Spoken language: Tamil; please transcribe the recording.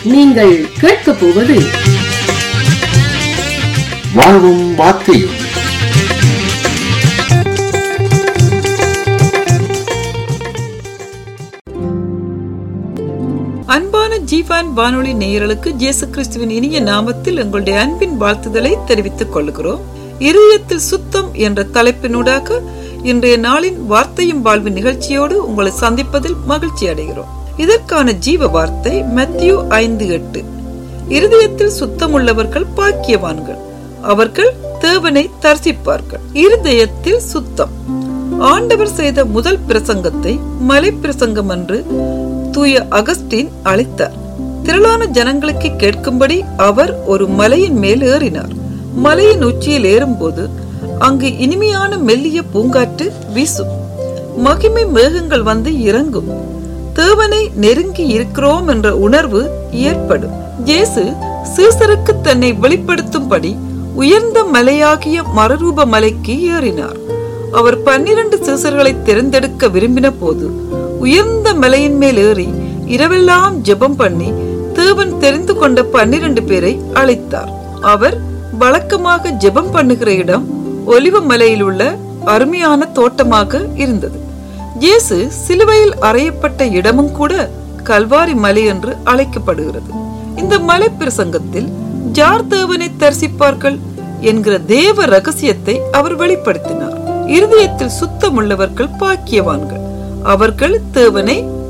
நீங்கள் கேட்கப் போவது வாழ்வும் வார்த்தையும் அன்பான ஜீவான் வானொலி நேயர்களுக்கு இயேசு கிறிஸ்துவின் இனிய நாமத்தில் எங்களுடைய அன்பின் வாழ்த்துதலை தெரிவித்துக் கொள்கிறோம் இருதயத்தில் சுத்தம் என்ற தலைப்பினூடாக இன்றைய நாளின் வார்த்தையும் வாழ்வின் நிகழ்ச்சியோடு உங்களை சந்திப்பதில் மகிழ்ச்சி அடைகிறோம் இதற்கான ஜீவ வார்த்தை மத்தியு ஐந்து எட்டு இருதயத்தில் சுத்தமுள்ளவர்கள் பாக்கியவான்கள் அவர்கள் தேவனை தரிசிப்பார்கள் இருதயத்தில் சுத்தம் ஆண்டவர் செய்த முதல் பிரசங்கத்தை மலை பிரசங்கம் என்று தூய அகஸ்டின் அழைத்தார் திரளான ஜனங்களுக்கு கேட்கும்படி அவர் ஒரு மலையின் மேல் ஏறினார் மலையின் உச்சியில் ஏறும்போது அங்கு இனிமையான மெல்லிய பூங்காற்று வீசும் மகிமை மேகங்கள் வந்து இறங்கும் தேவனை நெருங்கி இருக்கிறோம் என்ற உணர்வு ஏற்படும் இயேசு சீசருக்கு தன்னை வெளிப்படுத்தும்படி உயர்ந்த மலையாகிய மரரூப மலைக்கு ஏறினார் அவர் பன்னிரண்டு சீசர்களை தேர்ந்தெடுக்க விரும்பின போது உயர்ந்த மலையின் மேல் ஏறி இரவெல்லாம் ஜெபம் பண்ணி தேவன் தெரிந்து கொண்ட பன்னிரண்டு பேரை அழைத்தார் அவர் வழக்கமாக ஜெபம் பண்ணுகிற இடம் ஒலிவ மலையில் உள்ள அருமையான தோட்டமாக இருந்தது இயேசு சிலுவையில் அறையப்பட்ட இடமும் கூட கல்வாரி மலை என்று அழைக்கப்படுகிறது இந்த மலை பிரசங்கத்தில் ஜார் தேவனை தரிசிப்பார்கள் என்கிற தேவ ரகசியத்தை அவர் வெளிப்படுத்தினார் இருதயத்தில் சுத்தமுள்ளவர்கள் பாக்கியவான்கள் அவர்கள் தேவனை